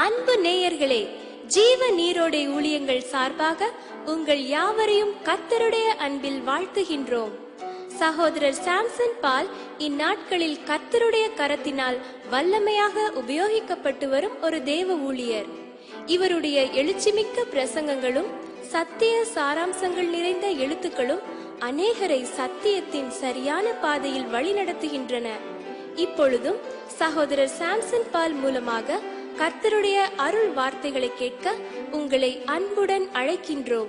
அன்பு நேயர்களே ஜீவ நீரோடை ஊழியங்கள் சார்பாக உங்கள் யாவரையும் கத்தருடைய அன்பில் வாழ்த்துகின்றோம் சகோதரர் சாம்சன் பால் இந்நாட்களில் கத்தருடைய கரத்தினால் வல்லமையாக உபயோகிக்கப்பட்டு வரும் ஒரு தேவ ஊழியர் இவருடைய எழுச்சிமிக்க பிரசங்கங்களும் சத்திய சாராம்சங்கள் நிறைந்த எழுத்துக்களும் அநேகரை சத்தியத்தின் சரியான பாதையில் வழிநடத்துகின்றன இப்பொழுதும் சகோதரர் சாம்சன் பால் மூலமாக கர்த்தருடைய அருள் வார்த்தைகளை கேட்க உங்களை அன்புடன் அழைக்கின்றோம்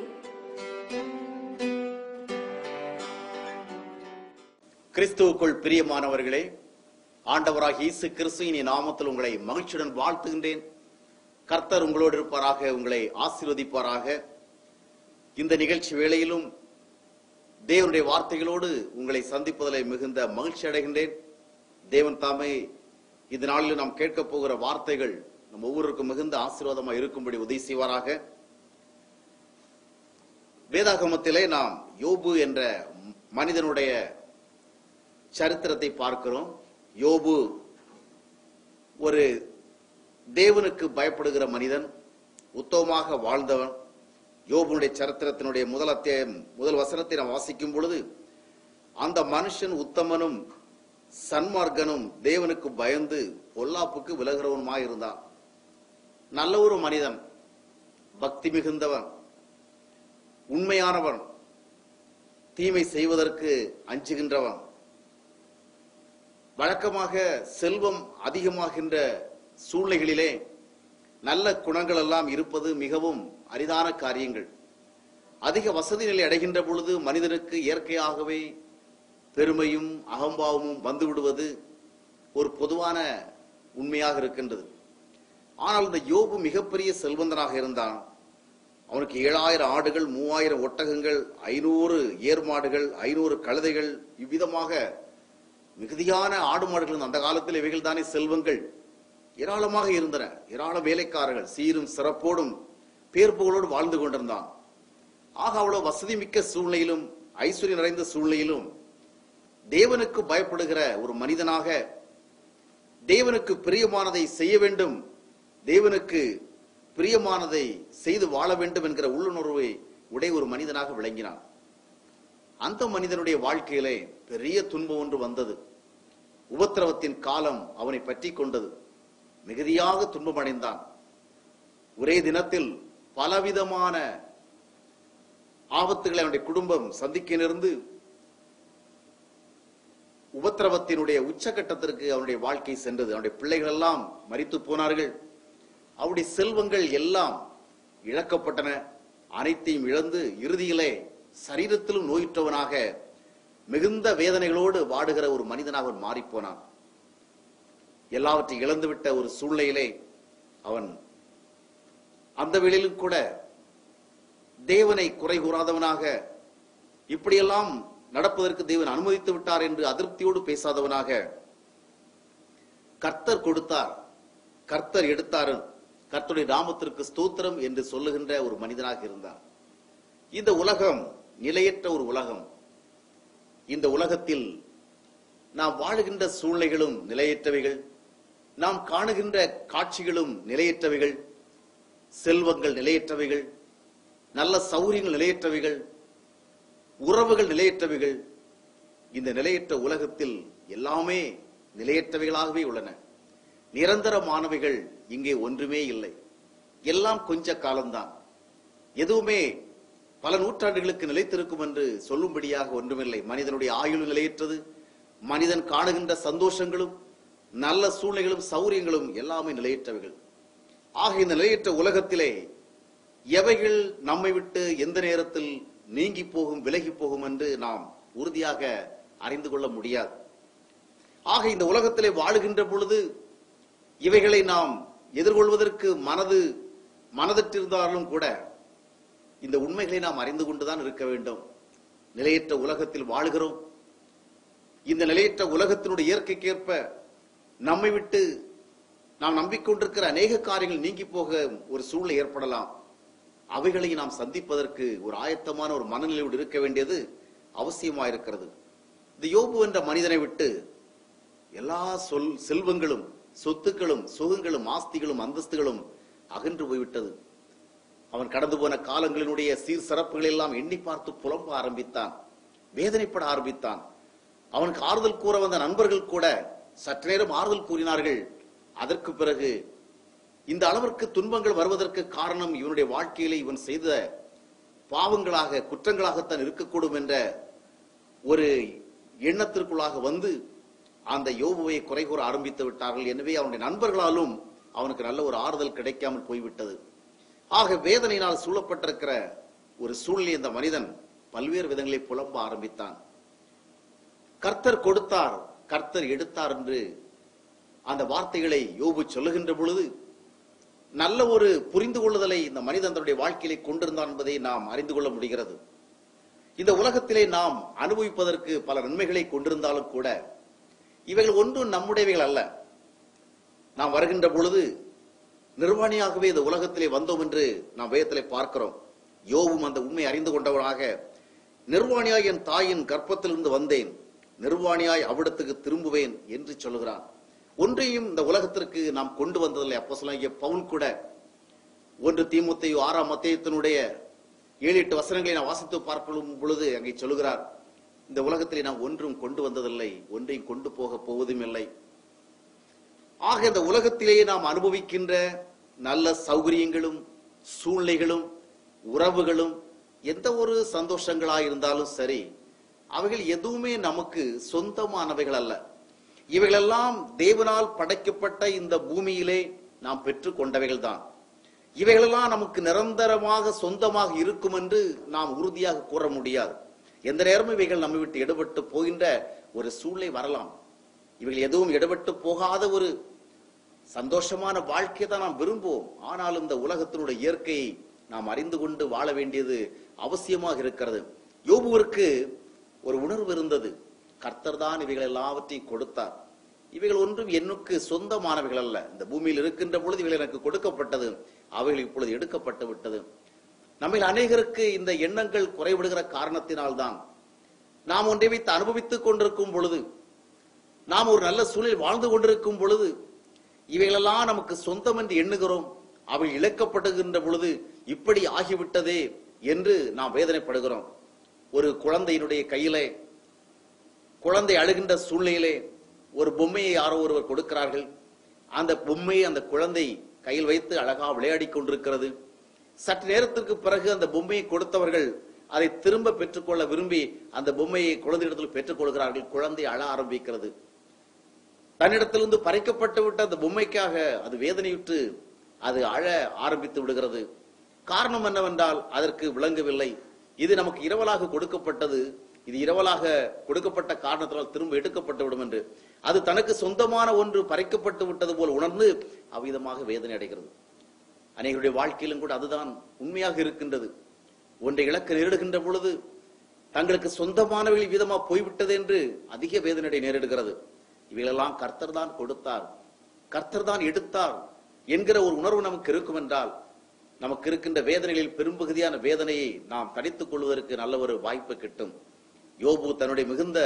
கிறிஸ்துவுக்குள் பிரியமானவர்களே ஆண்டவராக இயேசு கிறிஸ்துவின் நாமத்தில் உங்களை மகிழ்ச்சியுடன் வாழ்த்துகின்றேன் கர்த்தர் உங்களோடு இருப்பாராக உங்களை ஆசீர்வதிப்பாராக இந்த நிகழ்ச்சி வேளையிலும் தேவனுடைய வார்த்தைகளோடு உங்களை சந்திப்பதில் மிகுந்த மகிழ்ச்சி அடைகின்றேன் தேவன் தாமே இந்த நாளில் நாம் கேட்கப் போகிற வார்த்தைகள் நம் ஒவ்வொருவருக்கும் மிகுந்த ஆசீர்வாதமாக இருக்கும்படி உதவி செய்வாராக வேதாகமத்திலே நாம் யோபு என்ற மனிதனுடைய சரித்திரத்தை பார்க்கிறோம் யோபு ஒரு தேவனுக்கு பயப்படுகிற மனிதன் உத்தமமாக வாழ்ந்தவன் யோபுனுடைய சரித்திரத்தினுடைய முதல் அத்தியாயம் முதல் வசனத்தை நாம் வாசிக்கும் பொழுது அந்த மனுஷன் உத்தமனும் சன்மார்க்கனும் தேவனுக்கு பயந்து பொல்லாப்புக்கு விலகிறவனுமாய் இருந்தான் நல்ல ஒரு மனிதன் பக்தி மிகுந்தவன் உண்மையானவன் தீமை செய்வதற்கு அஞ்சுகின்றவன் வழக்கமாக செல்வம் அதிகமாகின்ற சூழ்நிலைகளிலே நல்ல குணங்கள் எல்லாம் இருப்பது மிகவும் அரிதான காரியங்கள் அதிக வசதி நிலை அடைகின்ற பொழுது மனிதனுக்கு இயற்கையாகவே பெருமையும் அகம்பாவமும் வந்து விடுவது ஒரு பொதுவான உண்மையாக இருக்கின்றது ஆனால் இந்த யோபு மிகப்பெரிய செல்வந்தனாக இருந்தான் அவனுக்கு ஏழாயிரம் ஆடுகள் மூவாயிரம் ஒட்டகங்கள் ஐநூறு ஏர்மாடுகள் ஐநூறு கழுதைகள் இவ்விதமாக மிகுதியான ஆடு மாடுகள் அந்த காலத்தில் இவைகள் தானே செல்வங்கள் ஏராளமாக இருந்தன ஏராள வேலைக்காரர்கள் சீரும் சிறப்போடும் பேர்ப்புகளோடு வாழ்ந்து கொண்டிருந்தான் ஆக அவ்வளவு வசதி மிக்க சூழ்நிலையிலும் ஐஸ்வர்யம் நிறைந்த சூழ்நிலையிலும் தேவனுக்கு பயப்படுகிற ஒரு மனிதனாக தேவனுக்கு பிரியமானதை செய்ய வேண்டும் தேவனுக்கு பிரியமானதை செய்து வாழ வேண்டும் என்கிற உள்ளுணர்வை உடைய ஒரு மனிதனாக விளங்கினான் அந்த மனிதனுடைய வாழ்க்கையிலே பெரிய துன்பம் ஒன்று வந்தது உபத்திரவத்தின் காலம் அவனை பற்றி கொண்டது மிகுதியாக துன்பமடைந்தான் ஒரே தினத்தில் பலவிதமான ஆபத்துகளை அவனுடைய குடும்பம் சந்திக்க நேர்ந்து உபத்திரவத்தினுடைய உச்சகட்டத்திற்கு அவனுடைய வாழ்க்கை சென்றது அவனுடைய பிள்ளைகள் எல்லாம் மரித்து போனார்கள் அவருடைய செல்வங்கள் எல்லாம் இழக்கப்பட்டன அனைத்தையும் இழந்து இறுதியிலே சரீரத்திலும் நோயுற்றவனாக மிகுந்த வேதனைகளோடு வாடுகிற ஒரு மனிதனாக அவன் மாறிப்போனான் எல்லாவற்றையும் இழந்துவிட்ட ஒரு சூழ்நிலையிலே அவன் அந்த வேளையிலும் கூட தேவனை குறை கூறாதவனாக இப்படியெல்லாம் நடப்பதற்கு தேவன் அனுமதித்து விட்டார் என்று அதிருப்தியோடு பேசாதவனாக கர்த்தர் கொடுத்தார் கர்த்தர் எடுத்தார் கர்த்தருடைய நாமத்திற்கு ஸ்தோத்திரம் என்று சொல்லுகின்ற ஒரு மனிதனாக இருந்தார் இந்த உலகம் நிலையற்ற ஒரு உலகம் இந்த உலகத்தில் நாம் வாழுகின்ற சூழ்நிலைகளும் நிலையற்றவைகள் நாம் காணுகின்ற காட்சிகளும் நிலையற்றவைகள் செல்வங்கள் நிலையற்றவைகள் நல்ல சௌரியங்கள் நிலையற்றவைகள் உறவுகள் நிலையற்றவைகள் இந்த நிலையற்ற உலகத்தில் எல்லாமே நிலையற்றவைகளாகவே உள்ளன நிரந்தரமானவைகள் இங்கே ஒன்றுமே இல்லை எல்லாம் கொஞ்ச காலம்தான் எதுவுமே பல நூற்றாண்டுகளுக்கு நிலைத்திருக்கும் என்று சொல்லும்படியாக ஒன்றுமில்லை மனிதனுடைய ஆயுள் நிலையற்றது மனிதன் காணுகின்ற சந்தோஷங்களும் நல்ல சூழ்நிலைகளும் சௌரியங்களும் எல்லாமே நிலையற்றவைகள் ஆக இந்த நிலையற்ற உலகத்திலே எவைகள் நம்மை விட்டு எந்த நேரத்தில் நீங்கி போகும் விலகி போகும் என்று நாம் உறுதியாக அறிந்து கொள்ள முடியாது ஆக இந்த உலகத்திலே வாழுகின்ற பொழுது இவைகளை நாம் எதிர்கொள்வதற்கு மனது மனதற்றிருந்தாலும் கூட இந்த உண்மைகளை நாம் அறிந்து கொண்டுதான் இருக்க வேண்டும் நிலையற்ற உலகத்தில் வாழுகிறோம் இந்த நிலையற்ற உலகத்தினுடைய இயற்கைக்கேற்ப நம்மை விட்டு நாம் நம்பிக்கொண்டிருக்கிற அநேக காரியங்கள் நீங்கி போக ஒரு சூழ்நிலை ஏற்படலாம் அவைகளை நாம் சந்திப்பதற்கு ஒரு ஆயத்தமான ஒரு மனநிலையோடு இருக்க வேண்டியது அவசியமாயிருக்கிறது இந்த யோபு என்ற மனிதனை விட்டு எல்லா சொல் செல்வங்களும் சொத்துக்களும் சுகங்களும் ஆஸ்திகளும் அந்தஸ்துகளும் அகன்று போய்விட்டது அவன் கடந்து போன காலங்களினுடைய சீர் சிறப்புகள் எல்லாம் எண்ணி பார்த்து புலம்ப ஆரம்பித்தான் வேதனைப்பட ஆரம்பித்தான் அவனுக்கு ஆறுதல் கூற வந்த நண்பர்கள் கூட சற்று நேரம் ஆறுதல் கூறினார்கள் அதற்கு பிறகு இந்த அளவிற்கு துன்பங்கள் வருவதற்கு காரணம் இவனுடைய வாழ்க்கையிலே இவன் செய்த பாவங்களாக குற்றங்களாகத்தான் இருக்கக்கூடும் என்ற ஒரு எண்ணத்திற்குள்ளாக வந்து அந்த யோபுவை குறை கூற ஆரம்பித்து விட்டார்கள் எனவே அவனுடைய நண்பர்களாலும் அவனுக்கு நல்ல ஒரு ஆறுதல் கிடைக்காமல் போய்விட்டது ஆக வேதனையினால் சூழப்பட்டிருக்கிற ஒரு சூழ்நிலை இந்த மனிதன் பல்வேறு விதங்களை புலம்ப ஆரம்பித்தான் கர்த்தர் கொடுத்தார் கர்த்தர் எடுத்தார் என்று அந்த வார்த்தைகளை யோபு சொல்லுகின்ற பொழுது நல்ல ஒரு புரிந்து கொள்ளுதலை இந்த மனிதன் தன்னுடைய வாழ்க்கையிலே கொண்டிருந்தான் என்பதை நாம் அறிந்து கொள்ள முடிகிறது இந்த உலகத்திலே நாம் அனுபவிப்பதற்கு பல நன்மைகளை கொண்டிருந்தாலும் கூட இவைகள் ஒன்றும் நம்முடையவைகள் அல்ல நாம் வருகின்ற பொழுது நிர்வாணியாகவே இந்த உலகத்திலே வந்தோம் என்று நாம் வேதத்திலே பார்க்கிறோம் யோவும் அந்த உண்மை அறிந்து கொண்டவனாக நிர்வாணியாய் என் தாயின் கர்ப்பத்திலிருந்து வந்தேன் நிர்வாணியாய் அவ்விடத்துக்கு திரும்புவேன் என்று சொல்லுகிறான் ஒன்றையும் இந்த உலகத்திற்கு நாம் கொண்டு வந்ததில்லை அப்போ சொல்ல பவுல் கூட ஒன்று தீமுத்தையோ ஆறாம் மத்தியத்தினுடைய ஏழு எட்டு வசனங்களை நான் வாசித்து பார்க்கும் பொழுது அங்கே சொல்லுகிறார் இந்த உலகத்திலே நாம் ஒன்றும் கொண்டு வந்ததில்லை ஒன்றையும் கொண்டு போக போவதும் இல்லை ஆக இந்த உலகத்திலேயே நாம் அனுபவிக்கின்ற நல்ல சௌகரியங்களும் சூழ்நிலைகளும் உறவுகளும் எந்த ஒரு சந்தோஷங்களா இருந்தாலும் சரி அவைகள் எதுவுமே நமக்கு சொந்தமானவைகள் அல்ல இவைகளெல்லாம் தேவனால் படைக்கப்பட்ட இந்த பூமியிலே நாம் பெற்றுக் கொண்டவைகள் தான் இவைகளெல்லாம் நமக்கு நிரந்தரமாக சொந்தமாக இருக்கும் என்று நாம் உறுதியாக கூற முடியாது எந்த நேரமும் இவைகள் நம்மை விட்டு எடுபட்டு போகின்ற ஒரு சூழ்நிலை வரலாம் இவைகள் எதுவும் எடுபட்டு போகாத ஒரு சந்தோஷமான வாழ்க்கையை தான் நாம் விரும்புவோம் ஆனால் இந்த உலகத்தினுடைய இயற்கையை நாம் அறிந்து கொண்டு வாழ வேண்டியது அவசியமாக இருக்கிறது யோபுவிற்கு ஒரு உணர்வு இருந்தது கர்த்தர் தான் இவைகள் எல்லாவற்றையும் கொடுத்தார் இவைகள் ஒன்றும் எனக்கு சொந்தமானவைகள் அல்ல இந்த பூமியில் இருக்கின்ற பொழுது இவைகள் எனக்கு கொடுக்கப்பட்டது அவைகள் இப்பொழுது எடுக்கப்பட்டு விட்டது நம்மில் அநேகருக்கு இந்த எண்ணங்கள் குறைவிடுகிற காரணத்தினால்தான் நாம் ஒன்றை வைத்து அனுபவித்துக் கொண்டிருக்கும் பொழுது நாம் ஒரு நல்ல சூழலில் வாழ்ந்து கொண்டிருக்கும் பொழுது இவைகளெல்லாம் நமக்கு சொந்தம் என்று எண்ணுகிறோம் அவை இழக்கப்படுகின்ற பொழுது இப்படி ஆகிவிட்டதே என்று நாம் வேதனைப்படுகிறோம் ஒரு குழந்தையினுடைய கையிலே குழந்தை அழுகின்ற சூழ்நிலையிலே ஒரு பொம்மையை யாரோ ஒருவர் கொடுக்கிறார்கள் அந்த பொம்மையை அந்த குழந்தை கையில் வைத்து அழகா விளையாடி கொண்டிருக்கிறது சற்று நேரத்திற்கு பிறகு அந்த பொம்மையை கொடுத்தவர்கள் அதை திரும்ப பெற்றுக்கொள்ள விரும்பி அந்த பொம்மையை குழந்தையிடத்தில் பெற்றுக் கொள்கிறார்கள் குழந்தை அழ ஆரம்பிக்கிறது தன்னிடத்திலிருந்து பறிக்கப்பட்டு விட்ட அந்த பொம்மைக்காக அது வேதனையுற்று அது அழ ஆரம்பித்து விடுகிறது காரணம் என்னவென்றால் அதற்கு விளங்கவில்லை இது நமக்கு இரவலாக கொடுக்கப்பட்டது இது இரவலாக கொடுக்கப்பட்ட காரணத்தினால் திரும்ப எடுக்கப்பட்டு விடும் என்று அது தனக்கு சொந்தமான ஒன்று பறிக்கப்பட்டு விட்டது போல் உணர்ந்து அவ்விதமாக வேதனை அடைகிறது அநேகருடைய வாழ்க்கையிலும் கூட அதுதான் உண்மையாக இருக்கின்றது ஒன்றை இழக்க நேரிடுகின்ற பொழுது தங்களுக்கு சொந்தமானவர்கள் விதமா போய்விட்டது என்று அதிக வேதனை நேரிடுகிறது இவைகளெல்லாம் கர்த்தர் தான் கொடுத்தார் கர்த்தர் தான் எடுத்தார் என்கிற ஒரு உணர்வு நமக்கு இருக்கும் என்றால் நமக்கு இருக்கின்ற வேதனைகளில் பெரும்பகுதியான வேதனையை நாம் தடித்துக் கொள்வதற்கு நல்ல ஒரு வாய்ப்பு கிட்டும் யோபு தன்னுடைய மிகுந்த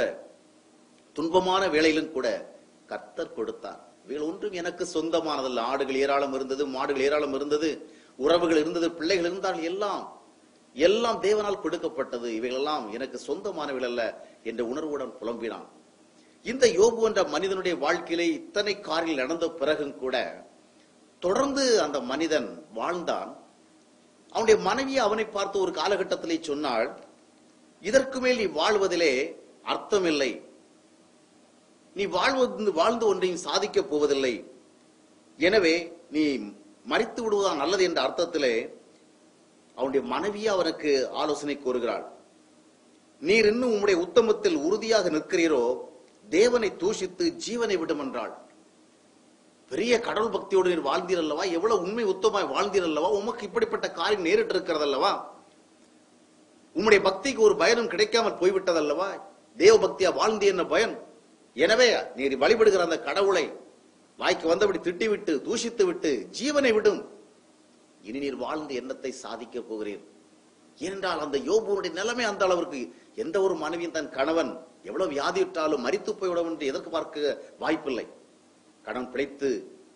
துன்பமான வேளையிலும் கூட கர்த்தர் கொடுத்தார் இவைகள் ஒன்றும் எனக்கு சொந்தமானதல்ல ஆடுகள் ஏராளம் இருந்தது மாடுகள் ஏராளம் இருந்தது உறவுகள் இருந்தது பிள்ளைகள் இருந்தால் எல்லாம் எல்லாம் தேவனால் கொடுக்கப்பட்டது இவைகளெல்லாம் எனக்கு சொந்தமானவைகள் அல்ல என்ற உணர்வுடன் புலம்பினான் இந்த யோபு என்ற மனிதனுடைய வாழ்க்கையிலே இத்தனை காரில் நடந்த பிறகும் கூட தொடர்ந்து அந்த மனிதன் வாழ்ந்தான் அவனுடைய மனைவி அவனை பார்த்து ஒரு காலகட்டத்திலே சொன்னாள் இதற்கு மேல் நீ வாழ்வதிலே அர்த்தமில்லை நீ வாழ்வது வாழ்ந்து ஒன்றையும் சாதிக்கப் போவதில்லை எனவே நீ மறித்து விடுவதுதான் நல்லது என்ற அர்த்தத்திலே அவனுடைய மனைவியே அவனுக்கு ஆலோசனை கூறுகிறாள் நீர் இன்னும் உம்முடைய உத்தமத்தில் உறுதியாக நிற்கிறீரோ தேவனை தூஷித்து ஜீவனை விடும் என்றாள் பெரிய கடவுள் பக்தியோடு நீர் வாழ்ந்தீர் அல்லவா எவ்வளவு உண்மை உத்தமாய் வாழ்ந்தீர் அல்லவா உமக்கு இப்படிப்பட்ட காரியம் நேரிட்டு இருக்கிறது அல்லவா உம்முடைய பக்திக்கு ஒரு பயனும் கிடைக்காமல் போய்விட்டது அல்லவா தேவ பக்தியா வாழ்ந்தி என்ன பயன் எனவே நீர் வழிபடுகிற அந்த கடவுளை வாய்க்கு வந்தபடி திட்டிவிட்டு தூஷித்து விட்டு ஜீவனை விடும் இனி நீர் வாழ்ந்து எண்ணத்தை சாதிக்க போகிறீர் ஏனென்றால் அந்த யோபுனுடைய நிலைமை அந்த அளவிற்கு எந்த ஒரு மனைவியும் தன் கணவன் எவ்வளவு வியாதியுற்றாலும் மரித்து போய்விடும் என்று எதற்கு பார்க்க வாய்ப்பில்லை கடன் பிழைத்து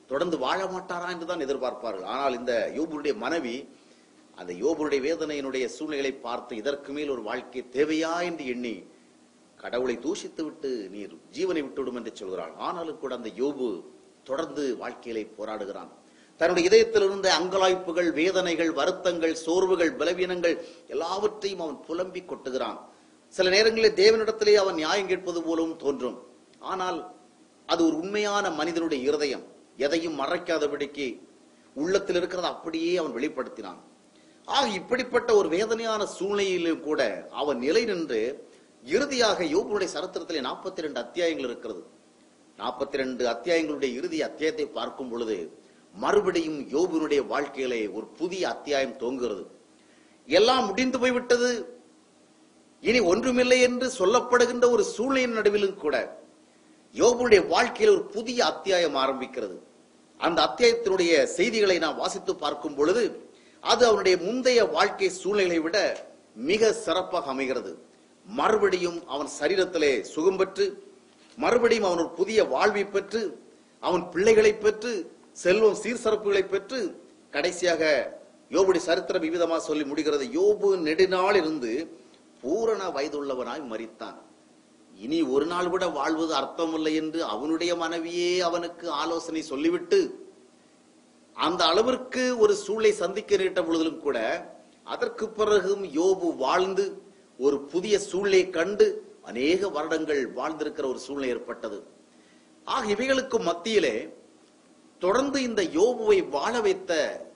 தொடர்ந்து வாழ மாட்டாரா என்று தான் எதிர்பார்ப்பார்கள் ஆனால் இந்த யோபுடைய மனைவி அந்த யோபுடைய வேதனையினுடைய சூழ்நிலைகளை பார்த்து இதற்கு மேல் ஒரு வாழ்க்கை தேவையா என்று எண்ணி கடவுளை தூஷித்து விட்டு நீர் ஜீவனை விட்டுவிடும் என்று சொல்கிறாள் ஆனாலும் கூட அந்த யோபு தொடர்ந்து வாழ்க்கையிலே போராடுகிறான் தன்னுடைய இதயத்தில் இருந்த அங்கலாய்ப்புகள் வேதனைகள் வருத்தங்கள் சோர்வுகள் பலவீனங்கள் எல்லாவற்றையும் அவன் புலம்பி கொட்டுகிறான் சில நேரங்களில் தேவனிடத்திலே அவன் நியாயம் கேட்பது போலும் தோன்றும் ஆனால் அது ஒரு உண்மையான மனிதனுடைய இருதயம் எதையும் மறைக்காதபடிக்கு உள்ளத்தில் இருக்கிறத அப்படியே அவன் வெளிப்படுத்தினான் ஆக இப்படிப்பட்ட ஒரு வேதனையான சூழ்நிலையிலும் கூட அவன் நிலை நின்று இறுதியாக யோபுடைய சரித்திரத்திலே நாற்பத்தி ரெண்டு அத்தியாயங்கள் இருக்கிறது நாற்பத்தி ரெண்டு அத்தியாயங்களுடைய இறுதி அத்தியாயத்தை பார்க்கும் பொழுது மறுபடியும் யோபுனுடைய வாழ்க்கையிலே ஒரு புதிய அத்தியாயம் தோங்குகிறது எல்லாம் முடிந்து போய்விட்டது இனி ஒன்றுமில்லை என்று சொல்லப்படுகின்ற ஒரு சூழ்நிலையின் நடுவிலும் கூட யோபுடைய வாழ்க்கையில் ஒரு புதிய அத்தியாயம் ஆரம்பிக்கிறது அந்த அத்தியாயத்தினுடைய செய்திகளை நாம் வாசித்து பார்க்கும் பொழுது அது அவனுடைய முந்தைய வாழ்க்கை சூழ்நிலையை விட மிக சிறப்பாக அமைகிறது மறுபடியும் அவன் சரீரத்திலே சுகம் பெற்று மறுபடியும் அவன் ஒரு புதிய வாழ்வை பெற்று அவன் பிள்ளைகளை பெற்று செல்வம் சீர்சிறப்புகளை பெற்று கடைசியாக யோபுடைய சரித்திரம் இவ்விதமா சொல்லி முடிகிறது யோபு நெடுநாள் இருந்து பூரண வயதுள்ளவனாய் மரித்தான் இனி ஒரு நாள் கூட வாழ்வது அர்த்தமில்லை என்று அவனுடைய மனைவியே அவனுக்கு ஆலோசனை சொல்லிவிட்டு அந்த அளவிற்கு ஒரு சூளை சந்திக்க நேரிட்ட பொழுதிலும் கூட அதற்கு பிறகும் யோபு வாழ்ந்து ஒரு புதிய சூழ்நிலை கண்டு அநேக வருடங்கள் வாழ்ந்திருக்கிற ஒரு சூழ்நிலை ஏற்பட்டது ஆக இவைகளுக்கு மத்தியிலே தொடர்ந்து இந்த யோபுவை வாழ வைத்த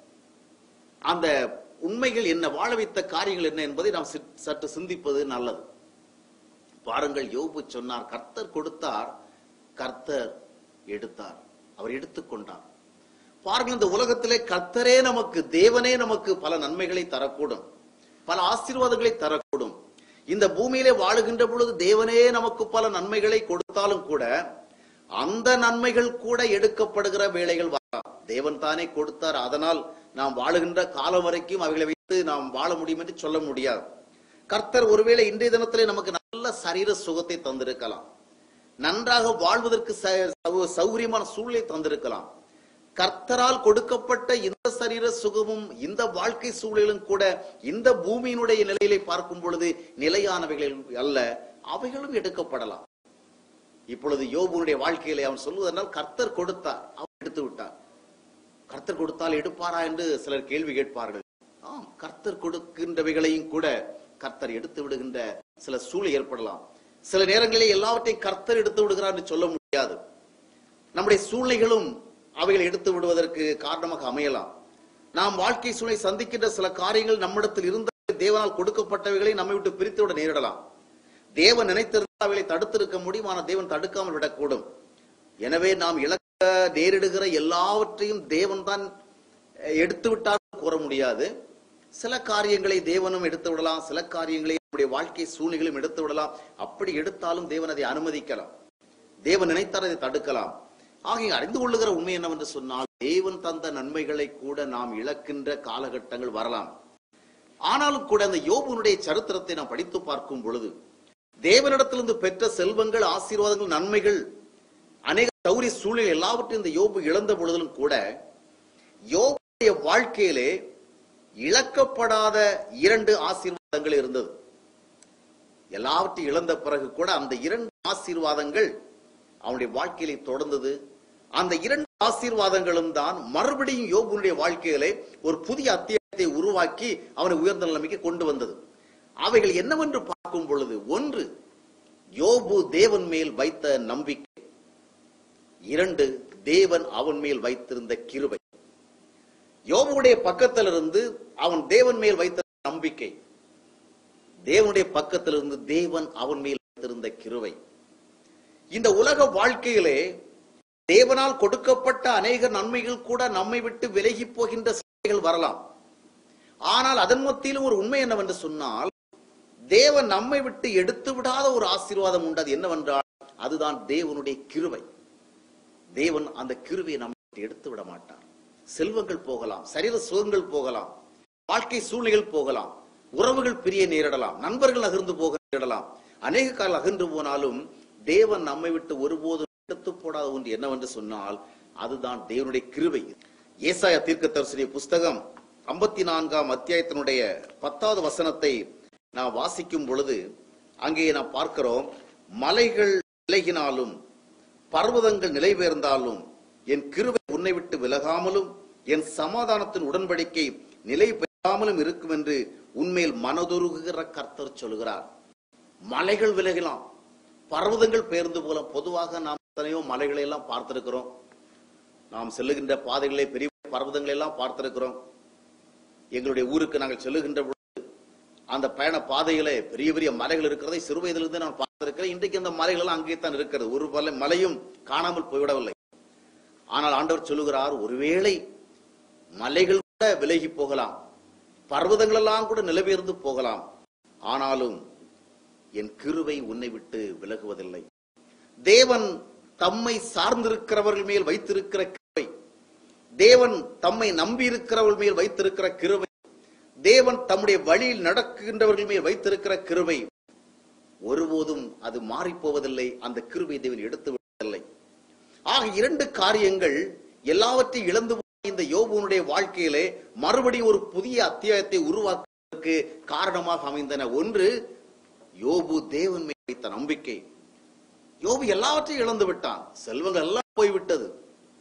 அந்த உண்மைகள் என்ன வாழ வைத்த காரியங்கள் என்ன என்பதை நாம் சிற்- சற்று சிந்திப்பது நல்லது பாருங்கள் யோபு சொன்னார் கர்த்தர் கொடுத்தார் கர்த்தர் எடுத்தார் அவர் எடுத்துக்கொண்டார் பாருங்கள் இந்த உலகத்திலே கர்த்தரே நமக்கு தேவனே நமக்கு பல நன்மைகளை தரக்கூடும் பல ஆசீர்வாதங்களை தரக்கூடும் இந்த பூமியிலே வாழுகின்ற பொழுது தேவனே நமக்கு பல நன்மைகளை கொடுத்தாலும் கூட அந்த நன்மைகள் கூட எடுக்கப்படுகிற வேளைகள் வரலாம் தேவன் தானே கொடுத்தார் அதனால் நாம் வாழுகின்ற காலம் வரைக்கும் அவைகளை வைத்து நாம் வாழ முடியும் என்று சொல்ல முடியாது கர்த்தர் ஒருவேளை இன்றைய தினத்திலே நமக்கு நல்ல சரீர சுகத்தை தந்திருக்கலாம் நன்றாக வாழ்வதற்கு ச- சௌ- சௌகரியமான சூழ்நிலை தந்திருக்கலாம் கர்த்தரால் கொடுக்கப்பட்ட இந்த சரீர சுகமும் இந்த வாழ்க்கை சூழலும் கூட இந்த பூமியினுடைய நிலையிலே பார்க்கும் பொழுது நிலையானவைகள் அல்ல அவைகளும் எடுக்கப்படலாம் இப்பொழுது யோபுனுடைய வாழ்க்கையிலே அவன் சொல்வதென்றால் கர்த்தர் கொடுத்தார் அவன் எடுத்து விட்டார் கர்த்தர் கொடுத்தால் எடுப்பாரா என்று சிலர் கேள்வி கேட்பார்கள் ஆம் கர்த்தர் கொடுக்கின்றவைகளையும் கூட கர்த்தர் எடுத்து விடுகின்ற சில சூழல் ஏற்படலாம் சில நேரங்களில் எல்லாவற்றையும் கர்த்தர் எடுத்து விடுகிறார் என்று சொல்ல முடியாது நம்முடைய சூழ்நிலைகளும் அவைகளை எடுத்து விடுவதற்கு காரணமாக அமையலாம் நாம் வாழ்க்கை சூழ்நிலை சந்திக்கின்ற சில காரியங்கள் நம்மிடத்தில் இருந்த தேவனால் கொடுக்கப்பட்டவைகளை நம்மை விட்டு பிரித்து விட நேரிடலாம் தேவன் நினைத்திருந்தால் அவைகளை தடுத்திருக்க முடியும் ஆனால் தேவன் தடுக்காமல் விடக்கூடும் எனவே நாம் இழக்க நேரிடுகிற எல்லாவற்றையும் தேவன் தான் எடுத்து விட்டார் கூற முடியாது சில காரியங்களை தேவனும் எடுத்து விடலாம் சில காரியங்களை நம்முடைய வாழ்க்கை சூழ்நிலைகளும் எடுத்து விடலாம் அப்படி எடுத்தாலும் தேவன் அதை அனுமதிக்கலாம் தேவன் நினைத்தால் அதை தடுக்கலாம் ஆகிய அறிந்து கொள்ளுகிற உண்மை என்னவென்று சொன்னால் தேவன் தந்த நன்மைகளை கூட நாம் இழக்கின்ற காலகட்டங்கள் வரலாம் ஆனாலும் கூட அந்த யோபுனுடைய சரித்திரத்தை நாம் படித்து பார்க்கும் பொழுது தேவனிடத்திலிருந்து பெற்ற செல்வங்கள் ஆசீர்வாதங்கள் நன்மைகள் அநேக சௌரிய சூழ்நிலை எல்லாவற்றையும் இந்த யோபு இழந்த பொழுதிலும் கூட யோபுடைய வாழ்க்கையிலே இழக்கப்படாத இரண்டு ஆசீர்வாதங்கள் இருந்தது எல்லாவற்றையும் இழந்த பிறகு கூட அந்த இரண்டு ஆசீர்வாதங்கள் அவனுடைய வாழ்க்கையிலே தொடர்ந்தது அந்த இரண்டு ஆசீர்வாதங்களும் தான் மறுபடியும் யோபுனுடைய வாழ்க்கையிலே ஒரு புதிய அத்தியாயத்தை உருவாக்கி அவனை உயர்ந்த நிலைமைக்கு கொண்டு வந்தது அவைகள் என்னவென்று பார்க்கும் பொழுது ஒன்று யோபு தேவன் மேல் வைத்த நம்பிக்கை இரண்டு தேவன் அவன் மேல் வைத்திருந்த கிருபை யோபுடைய பக்கத்திலிருந்து அவன் தேவன் மேல் வைத்த நம்பிக்கை தேவனுடைய பக்கத்திலிருந்து தேவன் அவன் மேல் வைத்திருந்த கிருவை இந்த உலக வாழ்க்கையிலே தேவனால் கொடுக்கப்பட்ட அநேக நன்மைகள் கூட நம்மை விட்டு விலகி போகின்ற சூழ்நிலைகள் வரலாம் ஆனால் அதன் மத்தியிலும் ஒரு உண்மை என்னவென்று சொன்னால் தேவன் நம்மை விட்டு எடுத்து விடாத ஒரு ஆசீர்வாதம் உண்டு அது என்னவென்றால் அதுதான் தேவனுடைய கிருவை தேவன் அந்த கிருவையை நம்மை விட்டு எடுத்து விட மாட்டார் செல்வங்கள் போகலாம் சரீர சுகங்கள் போகலாம் வாழ்க்கை சூழ்நிலைகள் போகலாம் உறவுகள் பிரிய நேரிடலாம் நண்பர்கள் நகர்ந்து போக நேரிடலாம் அநேக காலம் அகன்று போனாலும் தேவன் நம்மை விட்டு ஒருபோதும் எடுத்து போடாத ஒன்று என்னவென்று சொன்னால் அதுதான் தேவனுடைய கிருபை ஏசாயா தீர்க்கதரிசனிய புஸ்தகம் ஐம்பத்தி நான்காம் அத்தியாயத்தினுடைய பத்தாவது வசனத்தை நான் வாசிக்கும் பொழுது அங்கே நாம் பார்க்கிறோம் மலைகள் விலகினாலும் பர்வதங்கள் நிலை பெயர்ந்தாலும் என் கிருபை உன்னை விட்டு விலகாமலும் என் சமாதானத்தின் உடன்படிக்கை நிலை பெறாமலும் இருக்கும் என்று உண்மையில் மனதுருகுகிற கர்த்தர் சொல்கிறார் மலைகள் விலகலாம் பர்வதங்கள் பெயர்ந்து போல பொதுவாக நாம் எத்தனையோ மலைகளை எல்லாம் பார்த்திருக்கிறோம் நாம் செல்லுகின்ற பாதைகளை பெரிய பர்வதங்களை எல்லாம் பார்த்திருக்கிறோம் எங்களுடைய ஊருக்கு நாங்கள் செல்லுகின்ற பொழுது அந்த பயண பாதையிலே பெரிய பெரிய மலைகள் இருக்கிறதை சிறு வயதிலிருந்து நான் பார்த்திருக்கிறேன் இன்றைக்கு அந்த மலைகள் எல்லாம் அங்கே தான் இருக்கிறது ஒரு பல மலையும் காணாமல் போய்விடவில்லை ஆனால் ஆண்டவர் சொல்லுகிறார் ஒருவேளை மலைகள் கூட விலகி போகலாம் பர்வதங்கள் எல்லாம் கூட நிலவியிருந்து போகலாம் ஆனாலும் என் கிருவை உன்னை விட்டு விலகுவதில்லை தேவன் தம்மை சார்ந்திருக்கிறவர்கள் மேல் வைத்திருக்கிற கிருவை தேவன் தம்மை நம்பி இருக்கிறவர்கள் மேல் வைத்திருக்கிற கிருவை தேவன் தம்முடைய வழியில் நடக்கின்றவர்கள் மேல் வைத்திருக்கிற கிருவை ஒருபோதும் அது மாறிப் போவதில்லை அந்த கிருபை தேவன் எடுத்து விடுவதில்லை ஆக இரண்டு காரியங்கள் எல்லாவற்றையும் இழந்து போன இந்த யோபுனுடைய வாழ்க்கையிலே மறுபடியும் ஒரு புதிய அத்தியாயத்தை உருவாக்குவதற்கு காரணமாக அமைந்தன ஒன்று யோபு தேவன் மேல் வைத்த நம்பிக்கை யோபு எல்லாவற்றையும் இழந்து விட்டான் செல்வங்கள் எல்லாம் போய்விட்டது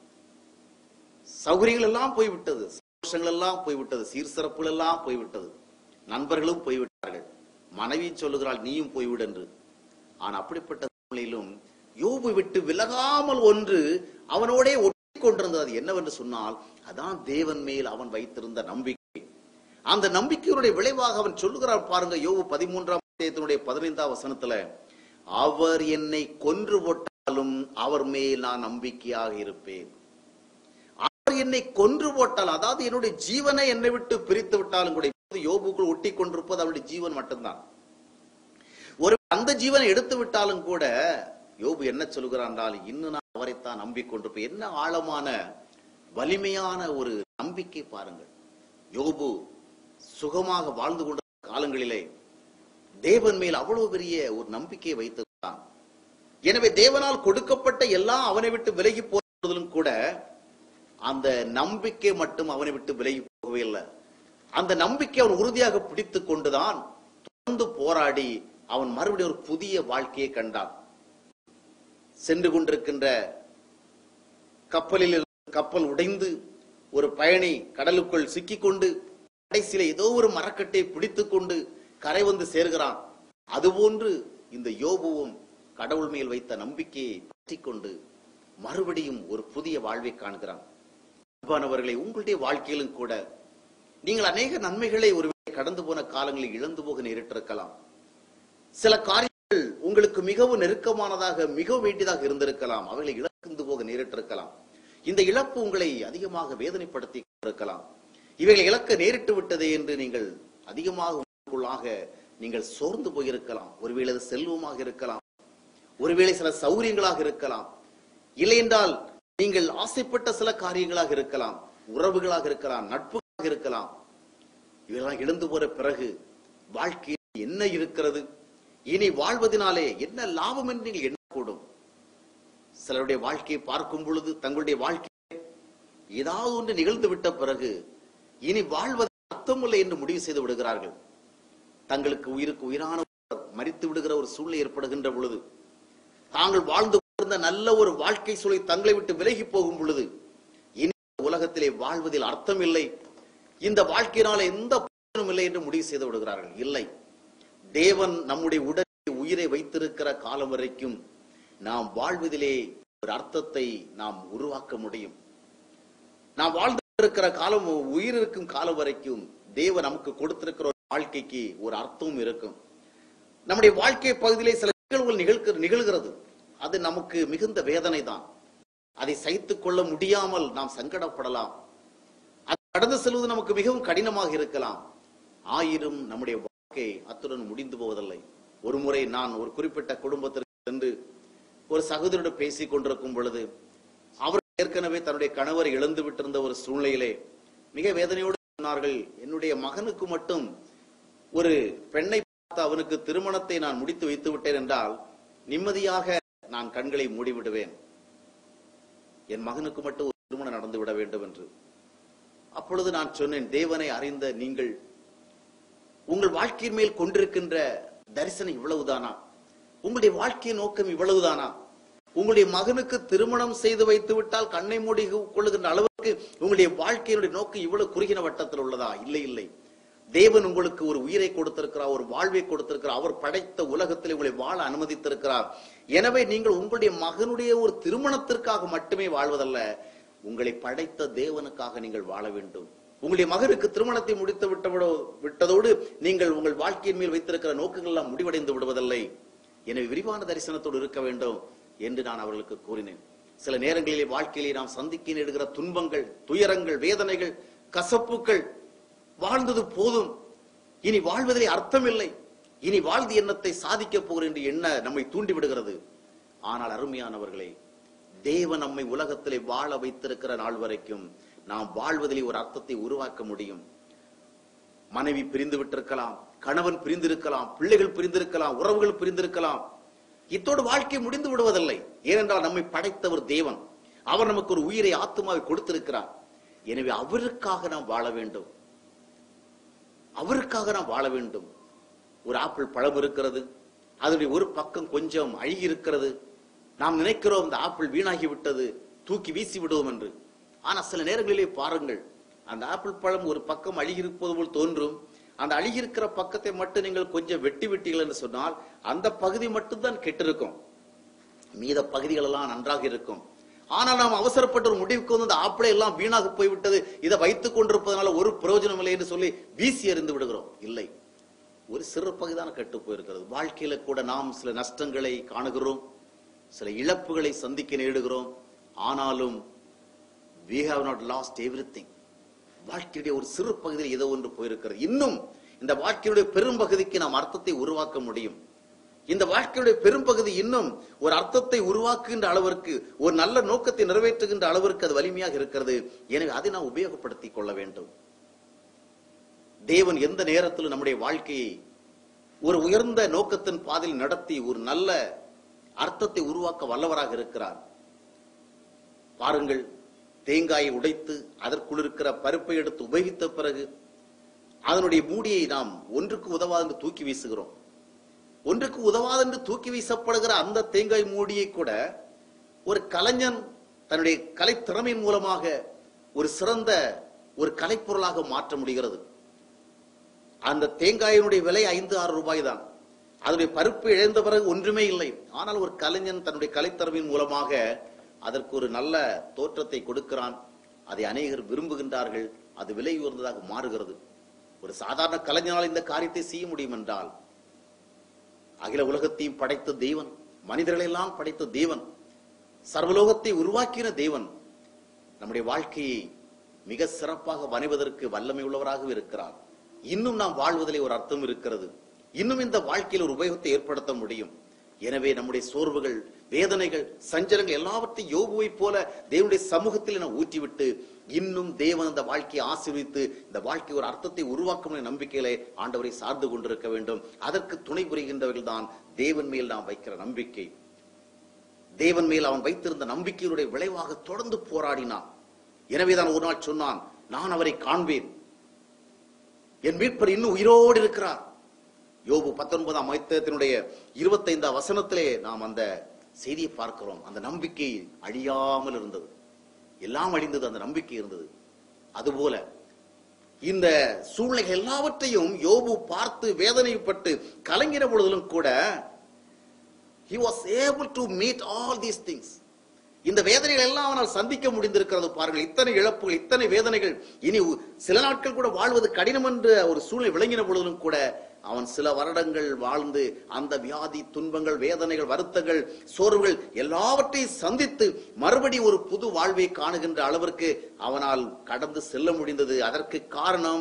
சௌகரியங்கள் எல்லாம் போய்விட்டது சந்தோஷங்கள் எல்லாம் போய்விட்டது சீர்சிறப்புகள் எல்லாம் போய்விட்டது நண்பர்களும் போய்விட்டார்கள் மனைவி சொல்லுகிறாள் நீயும் போய்விடு என்று ஆனால் அப்படிப்பட்ட சூழ்நிலையிலும் யோபு விட்டு விலகாமல் ஒன்று அவனோடே ஒட்டி கொண்டிருந்தது அது என்னவென்று சொன்னால் அதான் தேவன் மேல் அவன் வைத்திருந்த நம்பிக்கை அந்த நம்பிக்கையினுடைய விளைவாக அவன் சொல்லுகிறான் பாருங்க யோபு பதிமூன்றாம் அத்தியாயத்தினுடைய பதினைந்தாம் வசனத்துல அவர் என்னை கொன்று போட்டாலும் அவர் மேல் நான் நம்பிக்கையாக இருப்பேன் அவர் என்னை கொன்று போட்டால் அதாவது என்னுடைய ஜீவனை என்னை விட்டு பிரித்து விட்டாலும் கூட இப்போது யோபுக்குள் ஒட்டி கொண்டிருப்பது அவருடைய ஜீவன் மட்டும்தான் ஒரு அந்த ஜீவனை எடுத்து விட்டாலும் கூட யோபு என்ன சொல்கிறான் என்றால் இன்னும் நான் அவரைத்தான் நம்பிக்கொண்டிருப்பேன் என்ன ஆழமான வலிமையான ஒரு நம்பிக்கை பாருங்கள் யோபு சுகமாக வாழ்ந்து கொண்ட காலங்களிலே தேவன் மேல் அவ்வளவு பெரிய ஒரு நம்பிக்கை வைத்திருந்தான் எனவே தேவனால் கொடுக்கப்பட்ட எல்லாம் அவனை விட்டு விலகி போவதிலும் கூட அந்த நம்பிக்கை மட்டும் அவனை விட்டு விலகி போகவே இல்லை அந்த நம்பிக்கை அவன் உறுதியாக பிடித்துக் கொண்டுதான் தொடர்ந்து போராடி அவன் மறுபடியும் ஒரு புதிய வாழ்க்கையை கண்டான் சென்று கொண்டிருக்கின்ற கப்பலில் இருந்து கப்பல் உடைந்து ஒரு பயணி கடலுக்குள் சிக்கிக்கொண்டு கடைசியில ஏதோ ஒரு மரக்கட்டை பிடித்துக் கொண்டு கரை வந்து சேர்கிறான் அதுபோன்று இந்த யோபுவும் கடவுள் மேல் வைத்த நம்பிக்கையை பற்றிக் கொண்டு மறுபடியும் ஒரு புதிய வாழ்வை காண்கிறான் அன்பானவர்களே உங்களுடைய வாழ்க்கையிலும் கூட நீங்கள் அநேக நன்மைகளை ஒருவேளை கடந்து போன காலங்களில் இழந்து போக நேரிட்டிருக்கலாம் சில காரியங்கள் உங்களுக்கு மிகவும் நெருக்கமானதாக மிக வேண்டியதாக இருந்திருக்கலாம் அவைகளை இழந்து போக நேரிட்டிருக்கலாம் இந்த இழப்பு உங்களை அதிகமாக வேதனைப்படுத்தி இருக்கலாம் இவைகளை இழக்க நேரிட்டு விட்டதே என்று நீங்கள் அதிகமாக உங்களுக்குள்ளாக நீங்கள் சோர்ந்து போயிருக்கலாம் ஒருவேளை அது செல்வமாக இருக்கலாம் ஒருவேளை சில சௌரியங்களாக இருக்கலாம் இல்லை என்றால் நீங்கள் ஆசைப்பட்ட சில காரியங்களாக இருக்கலாம் உறவுகளாக இருக்கலாம் நட்புகளாக இருக்கலாம் இவையெல்லாம் இழந்து போற பிறகு வாழ்க்கையில் என்ன இருக்கிறது இனி வாழ்வதனாலே என்ன லாபம் என்று நீங்கள் எண்ணக்கூடும் சிலருடைய வாழ்க்கையை பார்க்கும் பொழுது தங்களுடைய வாழ்க்கை ஏதாவது ஒன்று நிகழ்ந்து விட்ட பிறகு இனி வாழ்வது அர்த்தமில்லை என்று முடிவு செய்து விடுகிறார்கள் தங்களுக்கு உயிருக்கு உயிரான ஒருவர் மரித்து விடுகிற ஒரு சூழ்நிலை ஏற்படுகின்ற பொழுது தாங்கள் வாழ்ந்து கொண்டிருந்த நல்ல ஒரு வாழ்க்கை சூழலை தங்களை விட்டு விலகி போகும் பொழுது இனி இந்த உலகத்திலே வாழ்வதில் அர்த்தம் இல்லை இந்த வாழ்க்கையினால எந்த பயனும் இல்லை என்று முடிவு செய்து விடுகிறார்கள் இல்லை தேவன் நம்முடைய உடலை உயிரை வைத்திருக்கிற காலம் வரைக்கும் நாம் வாழ்வதிலே ஒரு அர்த்தத்தை நாம் உருவாக்க முடியும் நாம் வாழ்ந்து இருக்கிற காலம் உயிர் இருக்கும் காலம் வரைக்கும் தேவன் நமக்கு கொடுத்திருக்கிற ஒரு வாழ்க்கைக்கு ஒரு அர்த்தமும் இருக்கும் நம்முடைய வாழ்க்கை பகுதியிலே சில நிகழ்வுகள் நிகழ்க நிகழ்கிறது அது நமக்கு மிகுந்த வேதனை தான் அதை சகித்துக் கொள்ள முடியாமல் நாம் சங்கடப்படலாம் அது கடந்து செல்வது நமக்கு மிகவும் கடினமாக இருக்கலாம் ஆயினும் நம்முடைய வாழ்க்கை அத்துடன் முடிந்து போவதில்லை ஒரு முறை நான் ஒரு குறிப்பிட்ட குடும்பத்திற்கு சென்று ஒரு சகோதரியோடு பேசிக் கொண்டிருக்கும் பொழுது அவர் ஏற்கனவே தன்னுடைய கணவர் இழந்து விட்டிருந்த ஒரு சூழ்நிலையிலே மிக வேதனையோடு சொன்னார்கள் என்னுடைய மகனுக்கு மட்டும் ஒரு பெண்ணை பார்த்து அவனுக்கு திருமணத்தை நான் முடித்து வைத்து விட்டேன் என்றால் நிம்மதியாக நான் கண்களை மூடிவிடுவேன் என் மகனுக்கு மட்டும் ஒரு திருமணம் நடந்து விட வேண்டும் என்று அப்பொழுது நான் சொன்னேன் தேவனை அறிந்த நீங்கள் உங்கள் வாழ்க்கையின் மேல் கொண்டிருக்கின்ற தரிசனம் இவ்வளவுதானா உங்களுடைய வாழ்க்கை நோக்கம் இவ்வளவுதானா உங்களுடைய மகனுக்கு திருமணம் செய்து வைத்து விட்டால் கண்ணை மூடி கொள்ளுகின்ற அளவுக்கு உங்களுடைய வாழ்க்கையினுடைய நோக்கம் இவ்வளவு குறுகின வட்டத்தில் உள்ளதா இல்லை இல்லை தேவன் உங்களுக்கு ஒரு உயிரை கொடுத்திருக்கிறார் ஒரு வாழ்வை கொடுத்திருக்கிறார் அவர் படைத்த உலகத்தில் உங்களை வாழ அனுமதித்திருக்கிறார் எனவே நீங்கள் உங்களுடைய மகனுடைய ஒரு திருமணத்திற்காக மட்டுமே வாழ்வதல்ல உங்களை படைத்த தேவனுக்காக நீங்கள் வாழ வேண்டும் உங்களுடைய மகனுக்கு திருமணத்தை முடித்து விட்டவிடோ விட்டதோடு நீங்கள் உங்கள் வாழ்க்கையின் மேல் வைத்திருக்கிற நோக்கங்கள் எல்லாம் முடிவடைந்து விடுவதில்லை எனவே விரிவான தரிசனத்தோடு இருக்க வேண்டும் என்று நான் அவர்களுக்கு கூறினேன் சில நேரங்களிலே வாழ்க்கையிலே நாம் சந்திக்க நேடுகிற துன்பங்கள் துயரங்கள் வேதனைகள் கசப்புகள் வாழ்ந்தது போதும் இனி வாழ்வதிலே அர்த்தமில்லை இனி வாழ்ந்து எண்ணத்தை சாதிக்க போகிறேன் என்று எண்ண நம்மை தூண்டி விடுகிறது ஆனால் அருமையானவர்களே தேவன் நம்மை உலகத்திலே வாழ வைத்திருக்கிற நாள் வரைக்கும் நாம் வாழ்வதிலே ஒரு அர்த்தத்தை உருவாக்க முடியும் மனைவி பிரிந்து விட்டிருக்கலாம் கணவன் பிரிந்திருக்கலாம் பிள்ளைகள் பிரிந்திருக்கலாம் உறவுகள் பிரிந்திருக்கலாம் இத்தோடு வாழ்க்கை முடிந்து விடுவதில்லை ஏனென்றால் நம்மை படைத்தவர் தேவன் அவர் நமக்கு ஒரு உயிரை ஆத்மாவை கொடுத்திருக்கிறார் எனவே அவருக்காக நாம் வாழ வேண்டும் அவருக்காக நாம் வாழ வேண்டும் ஒரு ஆப்பிள் பழம் இருக்கிறது அதனுடைய ஒரு பக்கம் கொஞ்சம் அழுகி இருக்கிறது நாம் நினைக்கிறோம் இந்த ஆப்பிள் வீணாகி விட்டது தூக்கி வீசி விடுவோம் என்று ஆனா சில நேரங்களிலே பாருங்கள் அந்த ஆப்பிள் பழம் ஒரு பக்கம் அழுகி இருப்பது போல் தோன்றும் அந்த அழுகி இருக்கிற பக்கத்தை மட்டும் நீங்கள் கொஞ்சம் வெட்டி விட்டீர்கள் என்று சொன்னால் அந்த பகுதி மட்டும்தான் கெட்டிருக்கும் மீத பகுதிகள் எல்லாம் நன்றாக இருக்கும் ஆனால் நாம் அவசரப்பட்ட ஒரு முடிவுக்கு வந்து அந்த ஆப்பிளை எல்லாம் வீணாக போய்விட்டது இதை வைத்துக் கொண்டிருப்பதனால ஒரு பிரயோஜனம் இல்லை என்று சொல்லி வீசி எறிந்து விடுகிறோம் இல்லை ஒரு சிறு பகுதிதான் கெட்டு போயிருக்கிறது வாழ்க்கையில கூட நாம் சில நஷ்டங்களை காணுகிறோம் சில இழப்புகளை சந்திக்க நேடுகிறோம் ஆனாலும் we have not lost everything வாழ்க்கையுடைய ஒரு சிறு பகுதியில் ஏதோ ஒன்று போயிருக்கிறது இன்னும் இந்த வாழ்க்கையுடைய பெரும் பகுதிக்கு நாம் அர்த்தத்தை உருவாக்க முடியும் இந்த வாழ்க்கையுடைய பெரும்பகுதி இன்னும் ஒரு அர்த்தத்தை உருவாக்குகின்ற அளவிற்கு ஒரு நல்ல நோக்கத்தை நிறைவேற்றுகின்ற அளவிற்கு அது வலிமையாக இருக்கிறது எனவே அதை நாம் உபயோகப்படுத்திக் கொள்ள வேண்டும் தேவன் எந்த நேரத்திலும் நம்முடைய வாழ்க்கையை ஒரு உயர்ந்த நோக்கத்தின் பாதையில் நடத்தி ஒரு நல்ல அர்த்தத்தை உருவாக்க வல்லவராக இருக்கிறார் பாருங்கள் தேங்காயை உடைத்து அதற்குள் இருக்கிற பருப்பை எடுத்து உபயோகித்த பிறகு அதனுடைய மூடியை நாம் ஒன்றுக்கு உதவாது என்று தூக்கி வீசுகிறோம் ஒன்றுக்கு உதவாது என்று தூக்கி வீசப்படுகிற அந்த தேங்காய் மூடியை கூட ஒரு கலைஞன் தன்னுடைய கலைத்திறமையின் மூலமாக ஒரு சிறந்த ஒரு கலைப்பொருளாக மாற்ற முடிகிறது அந்த தேங்காயினுடைய விலை ஐந்து ஆறு ரூபாய் தான் அதனுடைய பருப்பு இழந்த பிறகு ஒன்றுமே இல்லை ஆனால் ஒரு கலைஞன் தன்னுடைய கலைத்திறமையின் மூலமாக அதற்கு ஒரு நல்ல தோற்றத்தை கொடுக்கிறான் அதை அநேகர் விரும்புகின்றார்கள் அது விலை உயர்ந்ததாக மாறுகிறது ஒரு சாதாரண கலைஞனால் இந்த காரியத்தை செய்ய முடியும் என்றால் அகில உலகத்தையும் படைத்த தேவன் மனிதர்களெல்லாம் படைத்த தேவன் சர்வலோகத்தை உருவாக்கின தேவன் நம்முடைய வாழ்க்கையை மிக சிறப்பாக வணைவதற்கு வல்லமை உள்ளவராக இருக்கிறார் இன்னும் நாம் வாழ்வதிலே ஒரு அர்த்தம் இருக்கிறது இன்னும் இந்த வாழ்க்கையில் ஒரு உபயோகத்தை ஏற்படுத்த முடியும் எனவே நம்முடைய சோர்வுகள் வேதனைகள் சஞ்சலங்கள் எல்லாவற்றையும் யோகுவை போல தேவனுடைய சமூகத்தில் என ஊற்றிவிட்டு இன்னும் தேவன் அந்த வாழ்க்கையை ஆசீர்வித்து இந்த வாழ்க்கை ஒரு அர்த்தத்தை உருவாக்கும் என்ற நம்பிக்கையிலே ஆண்டவரை சார்ந்து கொண்டிருக்க வேண்டும் அதற்கு துணை புரிகின்றவர்கள் தான் தேவன் மேல் நாம் வைக்கிற நம்பிக்கை தேவன் மேல் அவன் வைத்திருந்த நம்பிக்கையினுடைய விளைவாக தொடர்ந்து போராடினான் எனவேதான் ஒரு நாள் சொன்னான் நான் அவரை காண்பேன் என் மீட்பர் இன்னும் உயிரோடு இருக்கிறார் யோபு பத்தொன்பதாம் மைத்தத்தினுடைய இருபத்தைந்தாம் வசனத்திலே நாம் அந்த செய்தியை பார்க்கிறோம் அந்த நம்பிக்கை அழியாமல் இருந்தது எல்லாம் அழிந்தது அந்த நம்பிக்கை இருந்தது அதுபோல இந்த சூழ்நிலைகள் எல்லாவற்றையும் யோபு பார்த்து வேதனைப்பட்டு கலங்கின பொழுதிலும் கூட he was able to meet all these things இந்த வேதனைகள் எல்லாம் அவனால் சந்திக்க முடிந்திருக்கிறது பாருங்கள் இத்தனை இழப்புகள் இத்தனை வேதனைகள் இனி உ- சில நாட்கள் கூட வாழ்வது கடினம் என்ற ஒரு சூழ்நிலை விளங்கின பொழுதிலும் கூட அவன் சில வருடங்கள் வாழ்ந்து அந்த வியாதி துன்பங்கள் வேதனைகள் வருத்தங்கள் சோர்வுகள் எல்லாவற்றையும் சந்தித்து மறுபடி ஒரு புது வாழ்வை காணுகின்ற அளவிற்கு அவனால் கடந்து செல்ல முடிந்தது அதற்கு காரணம்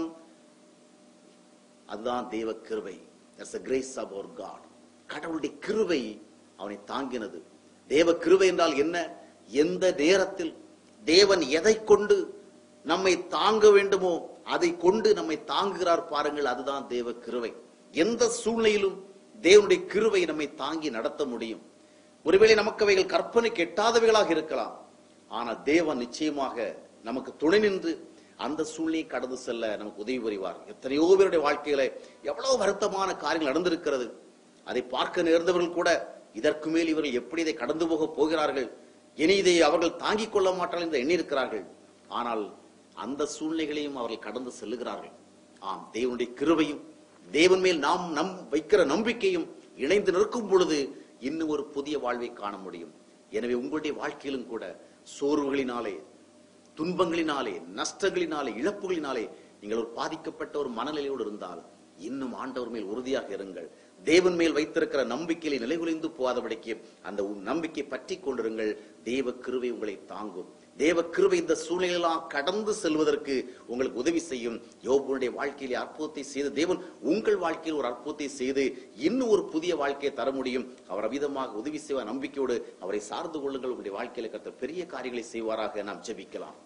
அதுதான் தேவ கிருபை That's the grace of our God. கடவுளுடைய கிருபை அவனை தாங்கினது தேவ கிருபை என்றால் என்ன எந்த நேரத்தில் தேவன் எதை கொண்டு நம்மை தாங்க வேண்டுமோ அதை கொண்டு நம்மை தாங்குகிறார் பாருங்கள் அதுதான் தேவ கிருபை எந்த சூழ்நிலையிலும் தேவனுடைய கிருபை நம்மை தாங்கி நடத்த முடியும் ஒருவேளை நமக்கு அவைகள் கற்பனைக்கு எட்டாதவைகளாக இருக்கலாம் ஆனால் தேவன் நிச்சயமாக நமக்கு துணை நின்று அந்த சூழ்நிலையை கடந்து செல்ல நமக்கு உதவி புரிவார் எத்தனையோ பேருடைய வாழ்க்கையில எவ்வளவு வருத்தமான காரியங்கள் நடந்திருக்கிறது அதை பார்க்க நேர்ந்தவர்கள் கூட இதற்கு மேல் இவர்கள் எப்படி இதை கடந்து போக போகிறார்கள் இனி இதை அவர்கள் தாங்கிக் கொள்ள மாட்டார்கள் என்று எண்ணியிருக்கிறார்கள் ஆனால் அந்த சூழ்நிலைகளையும் அவர்கள் கடந்து செல்லுகிறார்கள் ஆம் தேவனுடைய கிருபையும் தேவன் மேல் நாம் நம் வைக்கிற நம்பிக்கையும் இணைந்து நிற்கும் பொழுது இன்னும் ஒரு புதிய வாழ்வை காண முடியும் எனவே உங்களுடைய வாழ்க்கையிலும் கூட சோர்வுகளினாலே துன்பங்களினாலே நஷ்டங்களினாலே இழப்புகளினாலே நீங்கள் ஒரு பாதிக்கப்பட்ட ஒரு மனநிலையோடு இருந்தால் இன்னும் ஆண்டவர் மேல் உறுதியாக இருங்கள் தேவன் மேல் வைத்திருக்கிற நம்பிக்கையிலே நிலைகுலைந்து போகாதபடிக்கு அந்த உன் நம்பிக்கை பற்றி கொண்டிருங்கள் தேவ கிருவை உங்களை தாங்கும் தேவ கிருவை இந்த சூழ்நிலையெல்லாம் கடந்து செல்வதற்கு உங்களுக்கு உதவி செய்யும் யோபுடைய வாழ்க்கையிலே அற்புதத்தை செய்து தேவன் உங்கள் வாழ்க்கையில் ஒரு அற்புதத்தை செய்து இன்னும் ஒரு புதிய வாழ்க்கையை தர முடியும் அவர் அவிதமாக உதவி செய்வார் நம்பிக்கையோடு அவரை சார்ந்து கொள்ளுங்கள் உங்களுடைய வாழ்க்கையில கத்த பெரிய காரியங்களை செய்வாராக நாம் ஜெபிக்கலாம்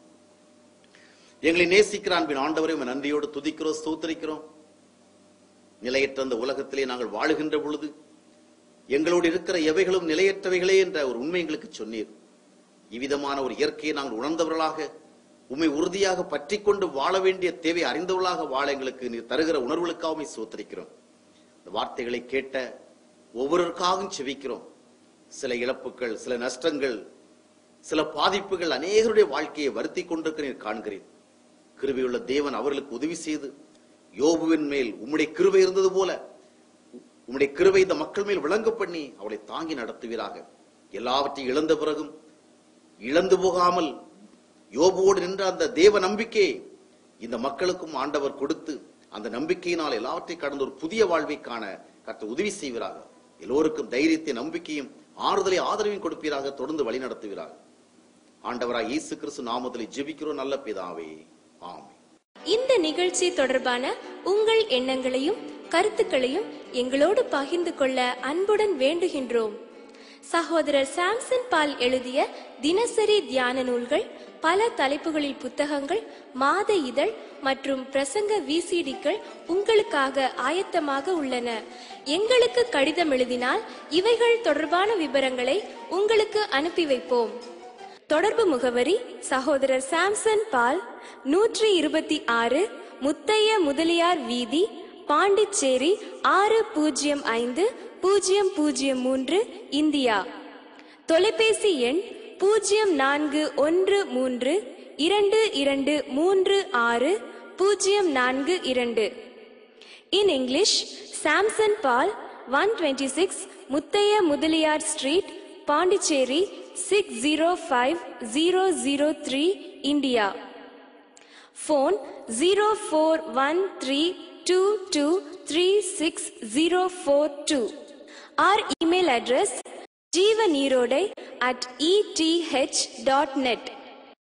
எங்களை நேசிக்கிற அன்பின் ஆண்டவரை உம்மை நன்றியோடு துதிக்கிறோம் ஸ்தோத்திரிக்கிறோம் நிலையற்ற அந்த உலகத்திலே நாங்கள் வாழுகின்ற பொழுது எங்களோடு இருக்கிற எவைகளும் நிலையற்றவைகளே என்ற ஒரு உண்மை எங்களுக்கு சொன்னீர் இவ்விதமான ஒரு இயற்கையை நாங்கள் உணர்ந்தவர்களாக உம்மை உறுதியாக பற்றி கொண்டு வாழ வேண்டிய தேவை அறிந்தவர்களாக வாழ எங்களுக்கு நீர் தருகிற உணர்வுகளுக்காக உம்மை சோத்தரிக்கிறோம் இந்த வார்த்தைகளை கேட்ட ஒவ்வொருவருக்காகவும் செவிக்கிறோம் சில இழப்புகள் சில நஷ்டங்கள் சில பாதிப்புகள் அநேகருடைய வாழ்க்கையை வருத்தி கொண்டிருக்க நீர் காண்கிறேன் கிருபையுள்ள தேவன் அவர்களுக்கு உதவி செய்து யோபுவின் மேல் உம்முடைய கிருபை இருந்தது போல உம்முடைய கிருபை இந்த மக்கள் மேல் விளங்க பண்ணி அவளை தாங்கி நடத்துவீராக எல்லாவற்றையும் இழந்த பிறகும் இழந்து போகாமல் யோபுவோடு நின்ற அந்த தேவ நம்பிக்கை இந்த மக்களுக்கும் ஆண்டவர் கொடுத்து அந்த நம்பிக்கையினால் எல்லாவற்றையும் கடந்த ஒரு புதிய வாழ்வை காண கர்த்தர் உதவி செய்வீராக எல்லோருக்கும் தைரியத்தை நம்பிக்கையும் ஆறுதலை ஆதரவையும் கொடுப்பீராக தொடர்ந்து வழி நடத்துவீராக ஆண்டவராய் இயேசு கிறிஸ்து நாமத்திலே ஜெபிக்கிறோம் நல்ல பிதாவே ஆமென் இந்த நிகழ்ச்சி தொடர்பான உங்கள் எண்ணங்களையும் கருத்துக்களையும் எங்களோடு பகிர்ந்து கொள்ள அன்புடன் வேண்டுகின்றோம் சகோதரர் சாம்சன் பால் எழுதிய தினசரி தியான நூல்கள் பல தலைப்புகளில் புத்தகங்கள் மாத இதழ் மற்றும் பிரசங்க விசிடிக்கள் உங்களுக்காக ஆயத்தமாக உள்ளன எங்களுக்கு கடிதம் எழுதினால் இவைகள் தொடர்பான விவரங்களை உங்களுக்கு அனுப்பி வைப்போம் தொடர்பு முகவரி சகோதரர் சாம்சன் பால் நூற்றி இருபத்தி ஆறு முத்தைய முதலியார் வீதி பாண்டிச்சேரி ஆறு பூஜ்ஜியம் ஐந்து பூஜ்ஜியம் பூஜ்ஜியம் மூன்று இந்தியா தொலைபேசி எண் பூஜ்ஜியம் நான்கு ஒன்று மூன்று இரண்டு இரண்டு மூன்று ஆறு பூஜ்ஜியம் நான்கு இரண்டு in English Samson Paul one twenty six Muthaiya Mudaliar street Pondicherry six zero five zero zero three India phone 0413223642 our email address jeevanirode at eth.net